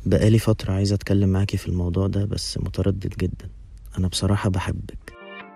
بقالي فترة عايز أتكلم معاكي في الموضوع ده بس متردد جدا أنا بصراحة بحبك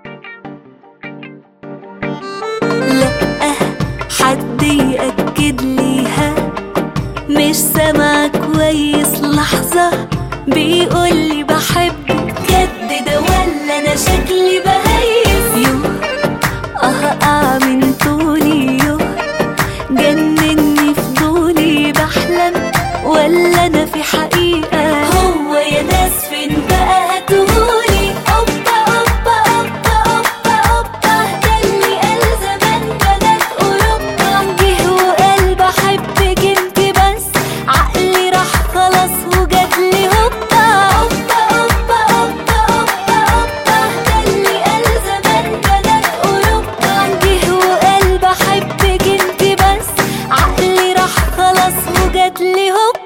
لأ حد يأكد ليها مش سامع كويس لحظة بيقولي بحبك جد ده ولا أنا شكلي بهيس يوه أهقع من طولي يوه جنني فضولي بحلم ولا أنا في حقيقة هو يا ناس فين بقى هاتهولي أوبا أوبا أوبا أوبا أوبا ده اللي قال زمان بنات أوروبا جه وقال بحبك انت بس عقلي راح خلاص وجاتلي هوبا أوبا أوبا أوبا أوبا أوبا ده اللي قال زمان بنات أوروبا جه وقال بحبك انت بس عقلي راح خلاص وجاتلي هوبا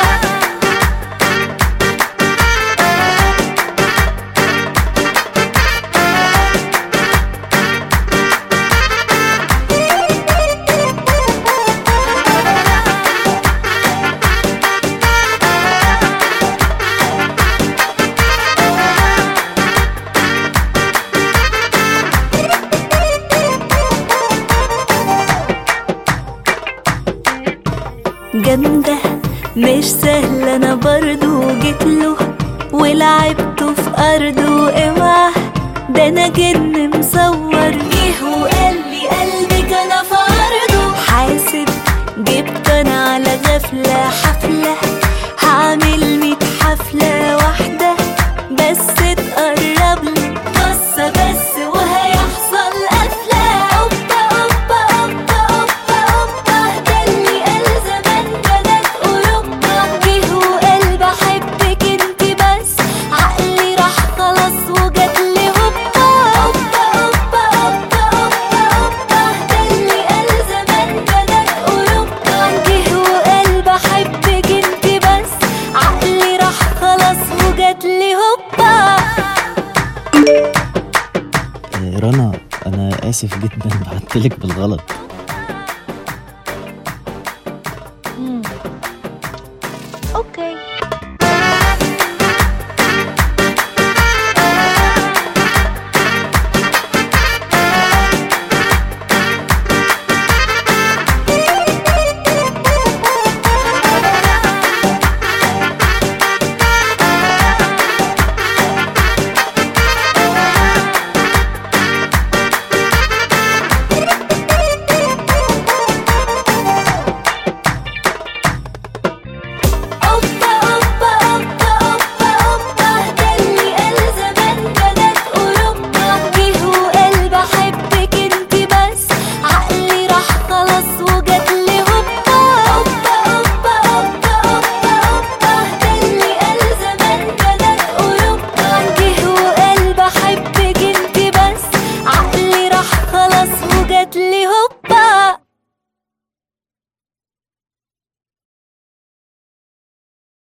جامدة مش سهلة أنا برضو جيت له ولعبته في أرضه اوعى ده أنا جن مصور جه وقال لي قلبك أنا في عرضه حاسب جبت أنا على غفلة حفلة هعمل ميت حفلة واحدة بس تقرب لي بصة بس وهيحصل قفلة أوبا أوبا أوبا أوبا أوبا ده اللي قال زمان بنات أوروبا جه وقال بحبك انت بس عقلي راح خلاص وجاتلي هوبا أوبا أوبا أوبا أوبا أوبا ده اللي قال زمان بنات أوروبا جه وقال بحبك انت بس عقلي راح خلاص وجاتلي هوبا آه، رنا أنا آسف جدا بعتلك بالغلط